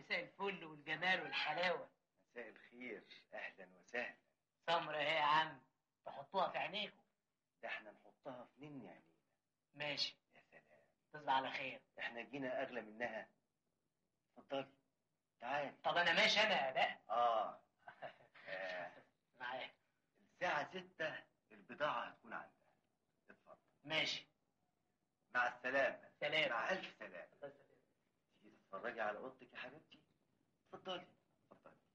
مساء الفل والجمال والحلاوه مساء الخير اهلا وسهلا سمرة اهي يا عم تحطوها في عينيكم ده احنا نحطها في نين عينينا ماشي يا سلام تصبح على خير احنا جينا اغلى منها اتفضلي تعالي طب انا ماشي انا بقى اه, آه. معاك الساعة ستة البضاعة هتكون عندها اتفضل ماشي مع السلامة سلام. مع ألف سلامة الله يسلمك تيجي تتفرجي على أوضتك يا حبيبتي اتفضلي